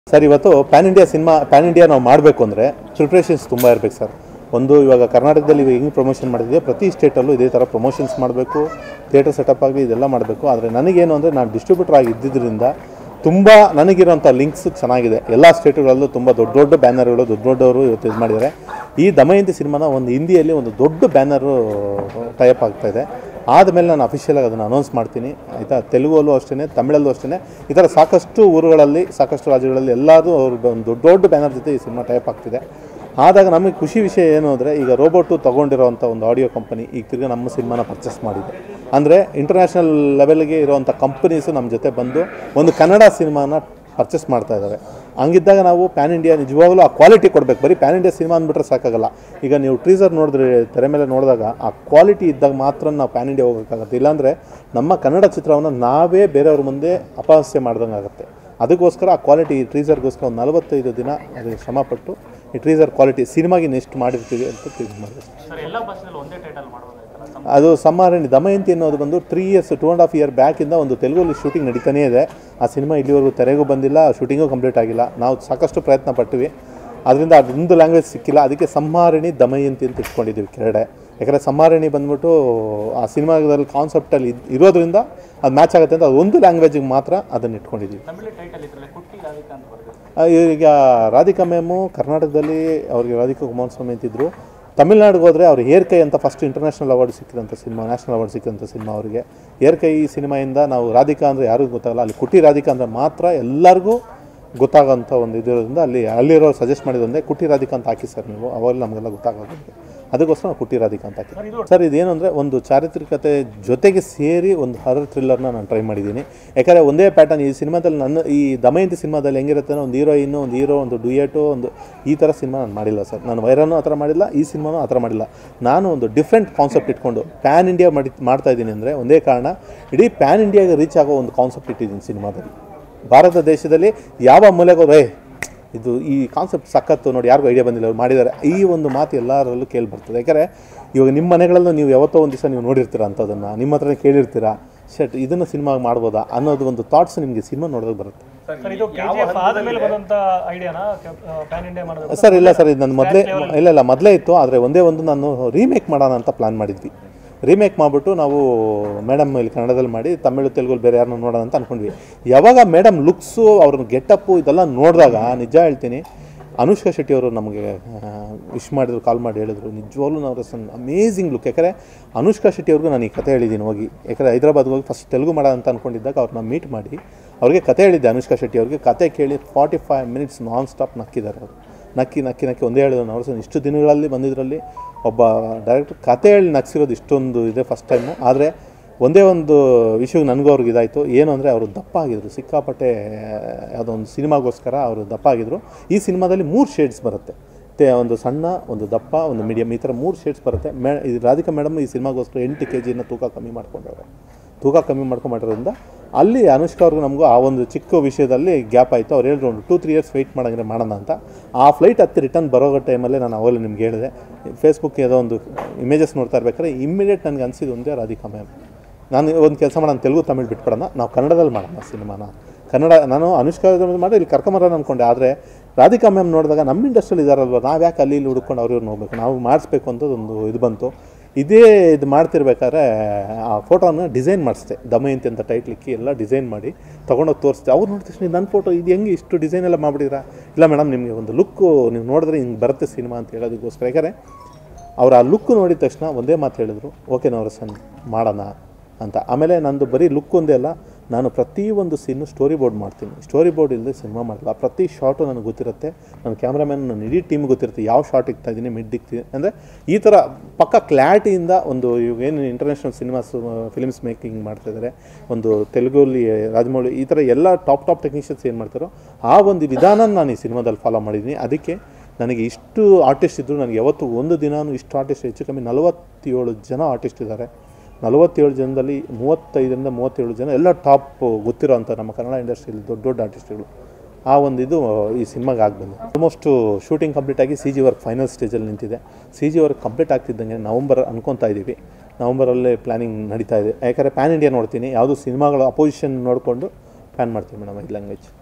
sir ಇವತ್ತು pan India cinema pan India ನಾವು ಮಾಡಬೇಕು ಅಂದರೆ ಪ್ರಿಪ್ರೇಷನ್ಸ್ ತುಂಬ ಇರಬೇಕು ಸರ್ ಒಂದು ಇವಾಗ ಕರ್ನಾಟಕದಲ್ಲಿ ಇವಾಗ ಹೆಂಗೆ ಪ್ರಮೋಷನ್ ಮಾಡಿದ್ವಿ ಪ್ರತಿ ಸ್ಟೇಟಲ್ಲೂ ಇದೇ ಥರ ಪ್ರಮೋಷನ್ಸ್ ಮಾಡಬೇಕು ಥಿಯೇಟರ್ ಸೆಟಪ್ ಆಗಲಿ ಇದೆಲ್ಲ ಮಾಡಬೇಕು ಆದರೆ ನನಗೇನು ಅಂದರೆ ನಾನು ಡಿಸ್ಟ್ರಿಬ್ಯೂಟರ್ ಆಗಿ ಇದ್ದಿದ್ದರಿಂದ ತುಂಬ ನನಗಿರೋಂಥ ಲಿಂಕ್ಸ್ ಚೆನ್ನಾಗಿದೆ ಎಲ್ಲ ಸ್ಟೇಟುಗಳಲ್ಲೂ ತುಂಬ ದೊಡ್ಡ ದೊಡ್ಡ ಬ್ಯಾನರ್ಗಳು ದೊಡ್ಡ ದೊಡ್ಡವರು ಇವತ್ತು ಇದು ಮಾಡಿದ್ದಾರೆ ಈ ದಮಯಂತಿ ಸಿನಿಮಾನ ಒಂದು ಹಿಂದಿಯಲ್ಲಿ ಒಂದು ದೊಡ್ಡ ಬ್ಯಾನರು ಟೈಪ್ ಆಗ್ತಾ ಇದೆ ಆದಮೇಲೆ ನಾನು ಅಫಿಷಿಯಲಾಗಿ ಅದನ್ನು ಅನೌನ್ಸ್ ಮಾಡ್ತೀನಿ ಆಯಿತಾ ತೆಲುಗಲ್ಲೂ ಅಷ್ಟೇ ತಮಿಳಲ್ಲೂ ಅಷ್ಟೇ ಈ ಥರ ಸಾಕಷ್ಟು ಊರುಗಳಲ್ಲಿ ಸಾಕಷ್ಟು ರಾಜ್ಯಗಳಲ್ಲಿ ಎಲ್ಲರೂ ಅವ್ರು ಒಂದು ದೊಡ್ಡ ದೊಡ್ಡ ಬ್ಯಾನರ್ ಜೊತೆ ಈ ಸಿನಿಮಾ ಟೈಪ್ ಆಗ್ತಿದೆ ಆದಾಗ ನಮಗೆ ಖುಷಿ ವಿಷಯ ಏನು ಅಂದರೆ ಈಗ ರೋಬೋಟು ತೊಗೊಂಡಿರೋವಂಥ ಒಂದು ಆಡಿಯೋ ಕಂಪನಿ ಈಗ ತಿರ್ಗಿ ನಮ್ಮ ಸಿನಿಮಾನ ಪರ್ಚೇಸ್ ಮಾಡಿದೆ ಅಂದರೆ ಇಂಟರ್ನ್ಯಾಷನಲ್ ಲೆವೆಲ್ಗೆ ಇರುವಂಥ ಕಂಪನೀಸು ನಮ್ಮ ಜೊತೆ ಬಂದು ಒಂದು ಕನ್ನಡ ಸಿನಿಮಾನ ಪರ್ಚೇಸ್ ಮಾಡ್ತಾ ಇದ್ದಾರೆ ಹಂಗಿದ್ದಾಗ ನಾವು ಪ್ಯಾನ್ ಇಂಡಿಯಾ ನಿಜವಾಗ್ಲೂ ಆ ಕ್ವಾಲಿಟಿ ಕೊಡಬೇಕು ಬರೀ ಪ್ಯಾನ್ ಇಂಡಿಯಾ ಸಿನಿಮಾ ಅಂದ್ಬಿಟ್ರೆ ಸಾಕಾಗಲ್ಲ ಈಗ ನೀವು ಟ್ರೀಸರ್ ನೋಡಿದ್ರೆ ತೆರೆ ಮೇಲೆ ನೋಡಿದಾಗ ಆ ಕ್ವಾಲಿಟಿ ಇದ್ದಾಗ ಮಾತ್ರ ನಾವು ಪ್ಯಾನ್ ಇಂಡಿಯಾ ಹೋಗೋಕ್ಕಾಗತ್ತೆ ಇಲ್ಲಾಂದರೆ ನಮ್ಮ ಕನ್ನಡ ಚಿತ್ರವನ್ನು ನಾವೇ ಬೇರೆಯವ್ರ ಮುಂದೆ ಅಪಹಾಸ್ಯ ಮಾಡ್ದಂಗೆ ಆಗುತ್ತೆ ಅದಕ್ಕೋಸ್ಕರ ಆ ಕ್ವಾಲಿಟಿ ಈ ಟ್ರೀಸರ್ಗೋಸ್ಕರ ಒಂದು ನಲವತ್ತೈದು ದಿನ ಅದಕ್ಕೆ ಶ್ರಮಪಟ್ಟು ಈ ಟ್ರೀಸರ್ ಕ್ವಾಲಿಟಿ ಸಿನಿಮಾಗೆ ನೆಕ್ಸ್ಟ್ ಮಾಡಿರ್ತೀವಿ ಅಂತ ತಿಳ್ದು ಮಾಡಿದೆ ಸರ್ ಎಲ್ಲ ಭಾಷೆದಲ್ಲಿ ಒಂದೇ ಟೈಟಲ್ ಮಾಡ್ಬೋದಾಯ್ತಲ್ಲ ಸಮ್ ಅದು ಸಮ್ಮಾರಣಿ ದಮಯಂತಿ ಅನ್ನೋದು ಬಂದು three years two and half year ಬ್ಯಾಕಿಂದ ಒಂದು ತೆಲುಗಲ್ಲಿ ಶೂಟಿಂಗ್ ನಡೀತಾನೇ ಇದೆ ಆ ಸಿನಿಮಾ ಇಲ್ಲಿವರೆಗೂ ತೆರೆಗೂ ಬಂದಿಲ್ಲ ಶೂಟಿಂಗೂ ಕಂಪ್ಲೀಟ್ ಆಗಿಲ್ಲ ನಾವು ಸಾಕಷ್ಟು ಪ್ರಯತ್ನ ಪಟ್ಟಿವಿ ಅದರಿಂದ ಅದೊಂದು ಲ್ಯಾಂಗ್ವೇಜ್ ಸಿಕ್ಕಿಲ್ಲ ಅದಕ್ಕೆ ಸಂಹಾರಿಣಿ ದಮಯಂತಿ ಅಂತ ಇಟ್ಕೊಂಡಿದ್ದೀವಿ ಕೆರಡೆ ಯಾಕಂದರೆ ಸಂಹಾರಿಣಿ ಬಂದ್ಬಿಟ್ಟು ಆ ಸಿನಿಮಾದಲ್ಲಿ ಕಾನ್ಸೆಪ್ಟಲ್ಲಿ ಇರೋದ್ರಿಂದ ಅದು ಮ್ಯಾಚ್ ಆಗುತ್ತೆ ಅಂತ ಅದೊಂದು ಲ್ಯಾಂಗ್ವೇಜಿಗೆ ಮಾತ್ರ ಅದನ್ನು ಇಟ್ಕೊಂಡಿದ್ದೀವಿ ತಮಿಳು ಟೈಟಲ್ ಇದ್ರಲ್ಲ ಕುಟ್ಟಿ ರಾಧಿಕಾ ಅಂತ ಬರ್ತದೆ ಆ, ಈಗ ರಾಧಿಕಾ ಮ್ಯಾಮು ಕರ್ನಾಟಕದಲ್ಲಿ ಅವ್ರಿಗೆ ರಾಧಿಕಾ ಕುಮಾರಸ್ವಾಮಿ ಅಂತಿದ್ರು ತಮಿಳ್ನಾಡಿಗೆ ಹೋದರೆ ಅವ್ರು ಏರ್ ಕೈ ಅಂತ ಫಸ್ಟ್ ಇಂಟರ್ನ್ಯಾಷನಲ್ ಅವಾರ್ಡ್ ಸಿಕ್ಕಿದಂಥ ಸಿನಿಮಾ ನ್ಯಾಷನಲ್ ಅವಾರ್ಡ್ ಸಿಕ್ಕಿದಂಥ ಸಿನಿಮಾ ಅವರಿಗೆ ಏರ್ ಕೈ ಸಿನಿಮಾಯಿಂದ ನಾವು ರಾಧಿಕಾ ಅಂದರೆ ಯಾರಿಗೂ ಗೊತ್ತಾಗಲ್ಲ ಅಲ್ಲಿ ಕುಟಿ ರಾಧಿಕಾ ಅಂದರೆ ಮಾತ್ರ ಎಲ್ಲರಿಗೂ ಗೊತ್ತಾಗೋಂಥ ಒಂದು ಇದಿರೋದ್ರಿಂದ ಅಲ್ಲಿ ಅಲ್ಲಿರೋ ಸಜೆಸ್ಟ್ ಮಾಡಿದಂದೆ ಕುಟಿ ರಾಧಿಕಾ ಅಂತ ಹಾಕಿ ಸರ್ ನೀವು ಅವಾಗ ನಮಗೆಲ್ಲ ಗೊತ್ತಾಗೋದು ಅದಕ್ಕೋಸ್ಕರ ನಾವು ಕುಟಿ ರಾಧಿಕಾ ಅಂತ ಹಾಕಿ ಸರ್ ಇದೇನು ಅಂದರೆ ಒಂದು ಚಾರಿತ್ರಿಕತೆ ಜೊತೆಗೆ ಸೇರಿ ಒಂದು ಹರರ್ ಥ್ರಿಲ್ಲರ್ನ ನಾನು ಟ್ರೈ ಮಾಡಿದ್ದೀನಿ ಯಾಕಂದರೆ ಒಂದೇ ಪ್ಯಾಟರ್ನ್ ಈ ಸಿನಿಮಾದಲ್ಲಿ ನನ್ನ ಈ ದಮಯಂತಿ ಸಿನಿಮಾದಲ್ಲಿ ಹೆಂಗಿರುತ್ತೆ ಅಂದ್ರೆ ಒಂದು ಹೀರೋಯಿನ್ನು ಒಂದು ಹೀರೋ ಒಂದು ಡುಯೇಟು ಒಂದು ಈ ಥರ ಸಿನಿಮಾ ನಾನು ಮಾಡಿಲ್ಲ ಸರ್ ನಾನು ವೈರನ್ನು ಆ ಥರ ಮಾಡಿಲ್ಲ ಈ ಸಿನಿಮಾನೂ ಆ ಥರ ಮಾಡಿಲ್ಲ ನಾನು ಒಂದು ಡಿಫ್ರೆಂಟ್ ಕಾನ್ಸೆಪ್ಟ್ ಇಟ್ಕೊಂಡು ಪ್ಯಾನ್ ಇಂಡಿಯಾ ಮಾಡಿ ಮಾಡ್ತಾ ಇದ್ದೀನಿ ಅಂದರೆ ಒಂದೇ ಕಾರಣ ಇಡೀ ಪ್ಯಾನ್ ಇಂಡಿಯಾಗೆ ರೀಚ್ ಆಗೋ ಒಂದು ಕಾನ್ಸೆಪ್ಟ್ ಇಟ್ಟಿದ್ದೀನಿ ಸಿನಿಮಾದಲ್ಲಿ ಭಾರತ ದೇಶದಲ್ಲಿ ಯಾವ ಮೂಲೆಗೂ ರೇ ಇದು ಈ ಕಾನ್ಸೆಪ್ಟ್ ಸಖತ್ತು ನೋಡಿ ಯಾರಿಗೂ ಐಡಿಯಾ ಬಂದಿಲ್ಲ ಅವ್ರು ಮಾಡಿದ್ದಾರೆ ಈ ಒಂದು ಮಾತು ಎಲ್ಲರಲ್ಲೂ ಕೇಳಿ ಬರ್ತದೆ ಯಾಕಂದರೆ ಇವಾಗ ನಿಮ್ಮ ಮನೆಗಳಲ್ಲೂ ನೀವು ಯಾವತ್ತೋ ಒಂದು ದಿವಸ ನೀವು ನೋಡಿರ್ತೀರ ಅಂಥದ್ದನ್ನು ನಿಮ್ಮ ಹತ್ರನೇ ಕೇಳಿರ್ತೀರಾ ಶಟ್ ಇದನ್ನು ಸಿನಿಮಾ ಮಾಡ್ಬೋದಾ ಅನ್ನೋದು ಒಂದು ಥಾಟ್ಸ್ ನಿಮಗೆ ಸಿನಿಮಾ ನೋಡೋದು ಬರುತ್ತೆ ಸರ್ ಇದು ಕೆ ಜಿ ಎಫ್ ಆದಮೇಲೆ ಬಂದಂತ ಐಡಿಯಾನ ಪ್ಯಾನ್ ಇಂಡಿಯಾ ಮಾಡಬೇಕು ಸರ್ ಇಲ್ಲ ಸರ್ ಇದು ನನ್ನ ಮೊದಲೇ ಇಲ್ಲ ಇಲ್ಲ ಮೊದಲೇ ಇತ್ತು ಆದರೆ ಒಂದೇ ಒಂದು ನಾನು ರೀಮೇಕ್ ಮಾಡೋಣ ಅಂತ ಪ್ಲ್ಯಾನ್ ಮಾಡಿದ್ವಿ ರೀಮೇಕ್ ಮಾಡಿಬಿಟ್ಟು ನಾವು ಮೇಡಮ್ ಇಲ್ಲಿ ಕನ್ನಡದಲ್ಲಿ ಮಾಡಿ ತಮಿಳು ತೆಲುಗಲ್ಲಿ ಬೇರೆ ಯಾರನ್ನ ನೋಡೋಣ ಅಂತ ಅಂದ್ಕೊಂಡ್ವಿ ಯಾವಾಗ ಮೇಡಮ್ ಲುಕ್ಸು ಅವ್ರನ್ನ ಗೆಟಪ್ಪು ಇದೆಲ್ಲ ನೋಡಿದಾಗ ನಿಜ ಹೇಳ್ತೀನಿ ಅನುಷ್ಕಾ ಶೆಟ್ಟಿ ಅವರು ನಮಗೆ ವಿಶ್ ಮಾಡಿದ್ರು ಕಾಲ್ ಮಾಡಿ ಹೇಳಿದ್ರು ನಿಜವಾಗ್ಲೂ ನಾವು ಅಮೇಝಿಂಗ್ ಲುಕ್ ಯಾಕಂದರೆ ಅನುಷ್ಕಾ ಶೆಟ್ಟಿ ಅವ್ರಿಗೂ ನಾನು ಈ ಕತೆ ಹೇಳಿದ್ದೀನಿ ಹೋಗಿ ಯಾಕಂದರೆ ಹೈದ್ರಾಬಾದ್ಗೆ ಹೋಗಿ ಫಸ್ಟ್ ತೆಲುಗು ಮಾಡೋಣ ಅಂತ ಅಂದ್ಕೊಂಡಿದ್ದಾಗ ಅವ್ರನ್ನ ಮೀಟ್ ಮಾಡಿ ಅವ್ರಿಗೆ ಕತೆ ಹೇಳಿದ್ದೆ ಅನುಷ್ಕಾ ಶೆಟ್ಟಿ ಅವ್ರಿಗೆ ಕತೆ ಕೇಳಿ forty five minutes non stop ನಕ್ಕಿದ್ದಾರೆ ಅವರು ನಕ್ಕಿ ನಕ್ಕಿ ನಕ್ಕಿ ಒಂದೇ ಹೇಳಿದ್ರು ನಾವು ಸರ್ ಇಷ್ಟು ದಿನಗಳಲ್ಲಿ ಬಂದಿದ್ರಲ್ಲಿ ಒಬ್ಬ ಡೈರೆಕ್ಟರ್ ಕತೆ ಹೇಳಿ ನಗ್ಸಿರೋದು ಇಷ್ಟೊಂದು ಇದೆ ಫಸ್ಟ್ ಟೈಮು ಆದರೆ ಒಂದೇ ಒಂದು ವಿಷಯಕ್ಕೆ ನನಗೂ ಅವ್ರಿಗೆ ಇದಾಯಿತು ಏನು ಅಂದರೆ ಅವರು ದಪ್ಪ ಆಗಿದ್ರು ಸಿಕ್ಕಾಪಟ್ಟೆ ಯಾವುದೋ ಒಂದು ಸಿನಿಮಾಗೋಸ್ಕರ ಅವರು ದಪ್ಪ ಆಗಿದ್ರು ಈ ಸಿನಿಮಾದಲ್ಲಿ ಮೂರು ಶೇಡ್ಸ್ ಬರುತ್ತೆ ತೆ ಒಂದು ಸಣ್ಣ ಒಂದು ದಪ್ಪ ಒಂದು ಮೀಡಿಯಮ್ ಈ ಥರ ಮೂರು ಶೇಡ್ಸ್ ಬರುತ್ತೆ ಮೇ ಇದು ರಾಧಿಕಾ ಮೇಡಮ್ ಈ ಸಿನಿಮಾಗೋಸ್ಕರ ಎಂಟು ಕೆ ಜಿನ ತೂಕ ಕಮ್ಮಿ ಮಾಡ್ಕೊಂಡವ್ರೆ ತೂಕ ಕಮ್ಮಿ ಮಾಡ್ಕೊಂಬಿಟ್ಟಿರೋದ್ರಿಂದ ಅಲ್ಲಿ ಅನುಷ್ಕಾ ಅವ್ರಿಗೂ ನಮಗೂ ಆ ಒಂದು ಚಿಕ್ಕ ವಿಷಯದಲ್ಲಿ ಗ್ಯಾಪ್ ಆಯಿತು ಅವ್ರು ಹೇಳಿದ್ರು ಒಂದು ಟೂ ತ್ರೀ ಇಯರ್ಸ್ ವೆಯ್ಟ್ ಮಾಡಂದ್ರೆ ಮಾಡೋಣ ಅಂತ ಆ ಫ್ಲೈಟ್ ಹತ್ತಿ ರಿಟರ್ನ್ ಬರೋ ಟೈಮಲ್ಲೇ ನಾನು ಅವಾಗಲೇ ನಿಮ್ಗೆ ಹೇಳಿದೆ ಫೇಸ್ಬುಕ್ ಯಾವುದೋ ಒಂದು ಇಮೇಜಸ್ ನೋಡ್ತಾ ಇರ್ಬೇಕಾದ್ರೆ ಇಮ್ಮಿಡಿಯೇಟ್ ನನಗೆ ಅನಿಸಿದ್ದು ಒಂದೇ ರಾಧಿಕಾ ಮ್ಯಾಮ್ ನಾನು ಒಂದು ಕೆಲಸ ಮಾಡೋಣ ತೆಲುಗು ತಮಿಳು ಬಿಟ್ಬಿಡೋಣ ನಾವು ಕನ್ನಡದಲ್ಲಿ ಮಾಡೋಣ ಸಿನಿಮಾನ ಕನ್ನಡ ನಾನು ಅನುಷ್ಕಾ ಮಾಡಿ ಇಲ್ಲಿ ಕರ್ಕೊಂಬರೋಣ ಅಂದ್ಕೊಂಡೆ ಆದರೆ ರಾಧಿಕಾ ಮ್ಯಾಮ್ ನೋಡಿದಾಗ ನಮ್ಮ ಇಂಡಸ್ಟ್ರಿಯಲ್ಲಿ ಇದ್ದಾರಲ್ವ ನಾವು ಯಾಕೆ ಅಲ್ಲಿ ಇಲ್ಲಿ ಹುಡ್ಕೊಂಡು ಅವ್ರು ಇವ್ರನ್ನ ಹೋಗ್ಬೇಕು ನಾವು ಮಾಡಿಸ್ಬೇಕು ಅಂತ ಒಂದು ಇದು ಬಂತು ಇದೇ ಇದು ಮಾಡ್ತಿರ್ಬೇಕಾದ್ರೆ ಆ ಫೋಟೋನ ಡಿಸೈನ್ ಮಾಡಿಸ್ದೆ ದಮಯಂತಿ ಅಂತ ಟೈಟ್ಲ್ ಇಕ್ಕಿ ಎಲ್ಲ ಡಿಸೈನ್ ಮಾಡಿ ತೊಗೊಂಡೋಗಿ ತೋರಿಸ್ದೆ ಅವ್ರು ನೋಡಿದ ತಕ್ಷಣ ನನ್ನ ಫೋಟೋ ಇದು ಹೆಂಗೆ ಇಷ್ಟು ಡಿಸೈನ್ ಎಲ್ಲ ಮಾಡಿಬಿಟ್ಟಿರಾ ಇಲ್ಲ ಮೇಡಮ್ ನಿಮಗೆ ಒಂದು ಲುಕ್ಕು ನೀವು ನೋಡಿದ್ರೆ ಹಿಂಗೆ ಬರುತ್ತೆ ಸಿನಿಮಾ ಅಂತ ಹೇಳೋದಕ್ಕೋಸ್ಕರ ಯಾಕಂದರೆ ಅವ್ರು ಆ ಲುಕ್ ನೋಡಿದ ತಕ್ಷಣ ಒಂದೇ ಮಾತು ಹೇಳಿದ್ರು ಓಕೆ ನವರಸನ್ ಮಾಡೋಣ ಅಂತ ಆಮೇಲೆ ನಂದು ಬರೀ ಲುಕ್ ಒಂದೇ ಅಲ್ಲ ನಾನು ಪ್ರತಿಯೊಂದು ಸೀನು ಸ್ಟೋರಿ ಬೋರ್ಡ್ ಮಾಡ್ತೀನಿ ಸ್ಟೋರಿ ಬೋರ್ಡ್ ಇಲ್ಲದೆ ಸಿನಿಮಾ ಮಾಡಲ್ಲ ಪ್ರತಿ ಶಾಟು ನನಗೆ ಗೊತ್ತಿರುತ್ತೆ ನನ್ನ ಕ್ಯಾಮ್ರಾಮ್ಯಾನ್ ನನ್ನ ಇಡೀ ಟೀಮ್ ಗೊತ್ತಿರುತ್ತೆ ಯಾವ ಶಾಟ್ ಇಕ್ತಾ ಇದ್ದೀನಿ ಮಿಡ್ ಇಕ್ತೀನಿ ಅಂದರೆ ಈ ಥರ ಪಕ್ಕ ಕ್ಲಾರಿಟಿಯಿಂದ ಒಂದು ಏನು ಇಂಟರ್ನ್ಯಾಷನಲ್ ಸಿನಿಮಾಸ್ ಫಿಲ್ಮ್ಸ್ ಮೇಕಿಂಗ್ ಮಾಡ್ತಾಯಿದ್ದಾರೆ ಒಂದು ತೆಲುಗಲ್ಲಿ ರಾಜಮೌಳಿ ಈ ಥರ ಎಲ್ಲ ಟಾಪ್ ಟಾಪ್ ಟೆಕ್ನಿಷಿಯನ್ಸ್ ಏನು ಮಾಡ್ತಾರೋ ಆ ಒಂದು ವಿಧಾನ ನಾನು ಈ ಸಿನಿಮಾದಲ್ಲಿ ಫಾಲೋ ಮಾಡಿದ್ದೀನಿ ಅದಕ್ಕೆ ನನಗೆ ಇಷ್ಟು ಆರ್ಟಿಸ್ಟ್ ಇದ್ದರು ನನಗೆ ಯಾವತ್ತು ಒಂದು ದಿನಾನು ಇಷ್ಟು ಆರ್ಟಿಸ್ಟ್ ಹೆಚ್ಚು ಕಮ್ಮಿ ನಲವತ್ತೇಳು ಜನ ಆರ್ಟಿಸ್ಟ್ ಇದ್ದಾರೆ ನಲವತ್ತೇಳು ಜನದಲ್ಲಿ ಮೂವತ್ತೈದರಿಂದ ಮೂವತ್ತೇಳು ಜನ ಎಲ್ಲ ಟಾಪ್ ಗೊತ್ತಿರೋ ಅಂಥ ನಮ್ಮ ಕನ್ನಡ ಇಂಡಸ್ಟ್ರಿಯಲ್ಲಿ ದೊಡ್ಡ ದೊಡ್ಡ ಆರ್ಟಿಸ್ಟ್ಗಳು ಆ ಒಂದು ಇದು ಈ ಸಿನಿಮಾಗೆ ಆಗ್ಬಂದು ಆಲ್ಮೋಸ್ಟ್ ಶೂಟಿಂಗ್ ಕಂಪ್ಲೀಟ್ ಆಗಿ ಸಿ ಜಿ ವರ್ಕ್ ಫೈನಲ್ ಸ್ಟೇಜಲ್ಲಿ ನಿಂತಿದೆ ಸಿ ಜಿ ವರ್ಕ್ ಕಂಪ್ಲೀಟ್ ಆಗ್ತಿದ್ದಂಗೆ ನವಂಬರ್ ಅನ್ಕೊತಾ ಇದ್ದೀವಿ ನವಂಬರಲ್ಲೇ ಪ್ಲ್ಯಾನಿಂಗ್ ನಡೀತಾ ಇದೆ ಯಾಕಂದರೆ ಪ್ಯಾನ್ ಇಂಡಿಯಾ ನೋಡ್ತೀನಿ ಯಾವುದು ಸಿನಿಮಾಗಳ ಅಪೋಸಿಷನ್ ನೋಡಿಕೊಂಡು ಪ್ಲ್ಯಾನ್ ಮಾಡ್ತೀನಿ ಮೇಡಮ್ ಈ ಲ್ಯಾಂಗ್ವೇಜ್